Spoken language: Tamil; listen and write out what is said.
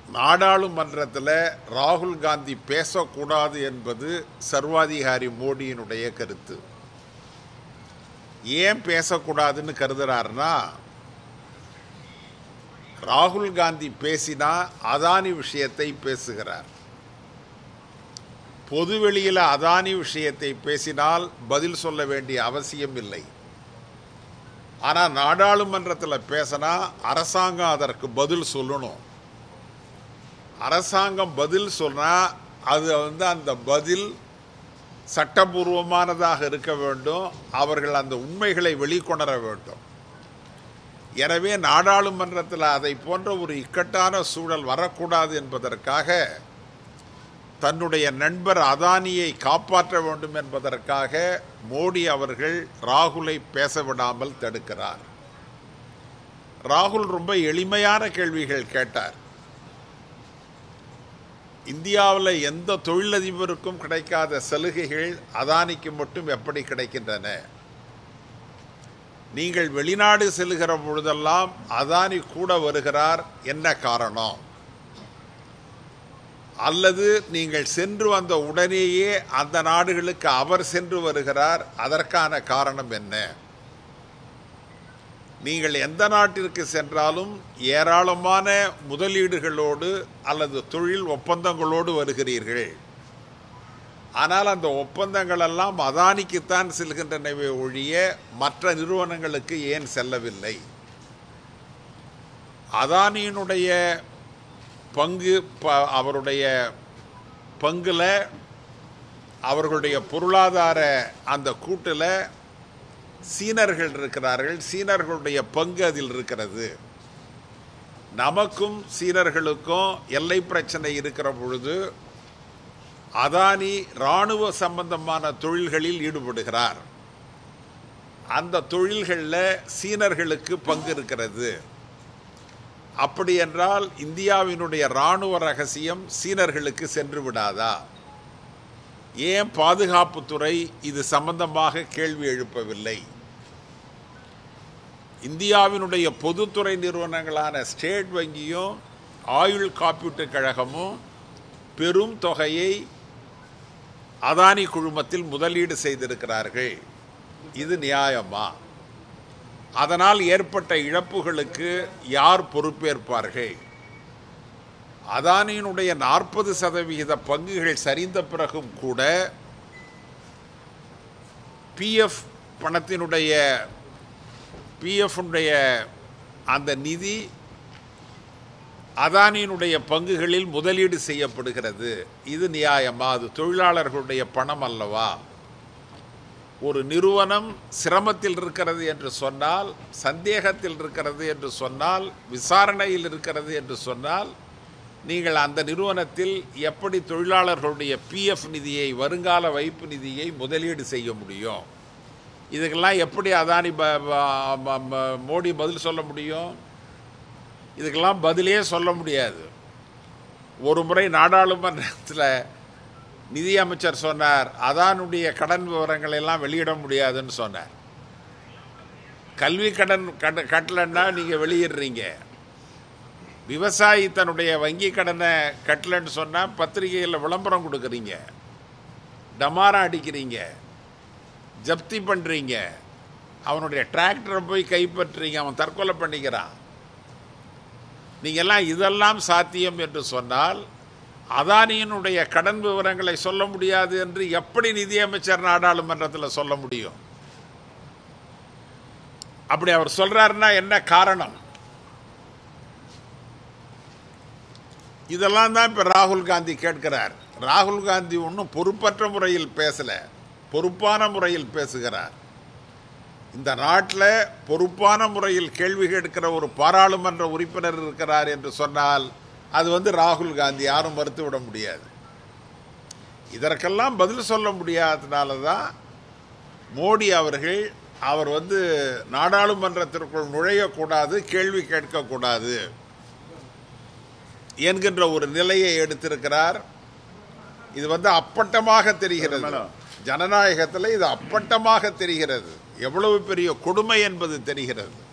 நாடாளுமன்றத்தில் ராகுல் காந்தி பேசக்கூடாது என்பது சர்வாதிகாரி மோடியினுடைய கருத்து ஏன் பேசக்கூடாதுன்னு கருதுறாருன்னா ராகுல் காந்தி பேசினா அதானி விஷயத்தை பேசுகிறார் பொதுவெளியில் அதானி விஷயத்தை பேசினால் பதில் சொல்ல வேண்டிய அவசியம் இல்லை ஆனால் நாடாளுமன்றத்தில் பேசினா அரசாங்கம் அதற்கு பதில் சொல்லணும் அரசாங்கம் பதில் சொன்னால் அது வந்து அந்த பதில் சட்டபூர்வமானதாக இருக்க வேண்டும் அவர்கள் அந்த உண்மைகளை வெளிக்கொணர வேண்டும் எனவே நாடாளுமன்றத்தில் அதை போன்ற ஒரு இக்கட்டான சூழல் வரக்கூடாது என்பதற்காக தன்னுடைய நண்பர் அதானியை காப்பாற்ற வேண்டும் என்பதற்காக மோடி அவர்கள் ராகுலை பேச விடாமல் தடுக்கிறார் ராகுல் ரொம்ப எளிமையான கேள்விகள் கேட்டார் இந்தியாவில் எந்த தொழிலதிபருக்கும் கிடைக்காத சலுகைகள் அதானிக்கு மட்டும் எப்படி கிடைக்கின்றன நீங்கள் வெளிநாடு செல்கிற பொழுதெல்லாம் அதானி கூட வருகிறார் என்ன காரணம் அல்லது நீங்கள் சென்று வந்த உடனேயே அந்த நாடுகளுக்கு அவர் சென்று வருகிறார் அதற்கான காரணம் என்ன நீங்கள் எந்த நாட்டிற்கு சென்றாலும் ஏராளமான முதலீடுகளோடு அல்லது தொழில் ஒப்பந்தங்களோடு வருகிறீர்கள் ஆனால் அந்த ஒப்பந்தங்கள் எல்லாம் அதானிக்குத்தான் செல்கின்றனவே ஒழிய மற்ற நிறுவனங்களுக்கு ஏன் செல்லவில்லை அதானியினுடைய பங்கு ப அவருடைய பங்கில் அவர்களுடைய பொருளாதார அந்த கூட்டில் சீனர்கள் இருக்கிறார்கள் சீனர்களுடைய பங்கு அதில் இருக்கிறது நமக்கும் சீனர்களுக்கும் எல்லை பிரச்சனை இருக்கிற பொழுது அதானி இராணுவ சம்பந்தமான தொழில்களில் ஈடுபடுகிறார் அந்த தொழில்களில் சீனர்களுக்கு பங்கு இருக்கிறது அப்படி என்றால் இந்தியாவினுடைய இராணுவ ரகசியம் சீனர்களுக்கு சென்று விடாதா ஏன் பாதுகாப்புத்துறை இது சம்பந்தமாக கேள்வி எழுப்பவில்லை இந்தியாவினுடைய பொதுத்துறை நிறுவனங்களான ஸ்டேட் வங்கியும் ஆயுள் காப்பீட்டு கழகமும் பெரும் தொகையை அதானி குழுமத்தில் முதலீடு செய்திருக்கிறார்கள் இது நியாயமா அதனால் ஏற்பட்ட இழப்புகளுக்கு யார் பொறுப்பேற்பார்கள் அதானியினுடைய நாற்பது சதவிகித பங்குகள் சரிந்த பிறகும் கூட பிஎஃப் பணத்தினுடைய பிஎஃப்னுடைய அந்த நிதி அதானியினுடைய பங்குகளில் முதலீடு செய்யப்படுகிறது இது நியாயமா அது தொழிலாளர்களுடைய பணம் அல்லவா ஒரு நிறுவனம் சிரமத்தில் இருக்கிறது என்று சொன்னால் சந்தேகத்தில் இருக்கிறது என்று சொன்னால் விசாரணையில் இருக்கிறது என்று சொன்னால் நீங்கள் அந்த நிறுவனத்தில் எப்படி தொழிலாளர்களுடைய பிஎஃப் நிதியை வருங்கால வைப்பு நிதியை முதலீடு செய்ய முடியும் இதுக்கெல்லாம் எப்படி அதானி ப- ப- ம- ம- மோடி பதில் சொல்ல முடியும் இதுக்கெல்லாம் பதிலே சொல்ல முடியாது ஒரு முறை நாடாளுமன்றத்தில் நிதியமைச்சர் சொன்னார் அதானுடைய கடன் விவரங்களை எல்லாம் வெளியிட முடியாதுன்னு சொன்னார் கல்வி கடன் கட்ட கட்டலைன்னா நீங்கள் வெளியிடுறீங்க விவசாயி தன்னுடைய வங்கி கடனை கட்டலைன்னு சொன்னால் பத்திரிகையில் விளம்பரம் கொடுக்குறீங்க டமாரம் அடிக்கிறீங்க ஜப்தி பண்ணுறீங்க அவனுடைய டிராக்டரை போய் கைப்பற்றுறீங்க அவன் தற்கொலை பண்ணிக்கிறான் நீங்கள்லாம் இதெல்லாம் சாத்தியம் என்று சொன்னால் அதானியினுடைய கடன் விவரங்களை சொல்ல முடியாது என்று எப்படி நிதியமைச்சர் நாடாளுமன்றத்தில் சொல்ல முடியும் அப்படி அவர் சொல்றாருன்னா என்ன காரணம் இதெல்லாம் தான் இப்போ ராகுல் காந்தி கேட்கிறார் ராகுல் காந்தி ஒன்றும் பொறுப்பற்ற முறையில் பேசல பொறுப்பான முறையில் பேசுகிறார் இந்த நாட்டில் பொறுப்பான முறையில் கேள்வி கேட்கிற ஒரு பாராளுமன்ற உறுப்பினர் இருக்கிறார் என்று சொன்னால் அது வந்து ராகுல் காந்தி யாரும் மறுத்துவிட முடியாது இதற்கெல்லாம் பதில் சொல்ல முடியாததுனால தான் மோடி அவர்கள் அவர் வந்து நாடாளுமன்றத்திற்குள் நுழையக்கூடாது கேள்வி கேட்கக்கூடாது என்கின்ற ஒரு நிலையை எடுத்திருக்கிறார் இது வந்து அப்பட்டமாக தெரிகிறது ஜனநாயகத்தில் இது அப்பட்டமாக தெரிகிறது எவ்வளவு பெரிய கொடுமை என்பது தெரிகிறது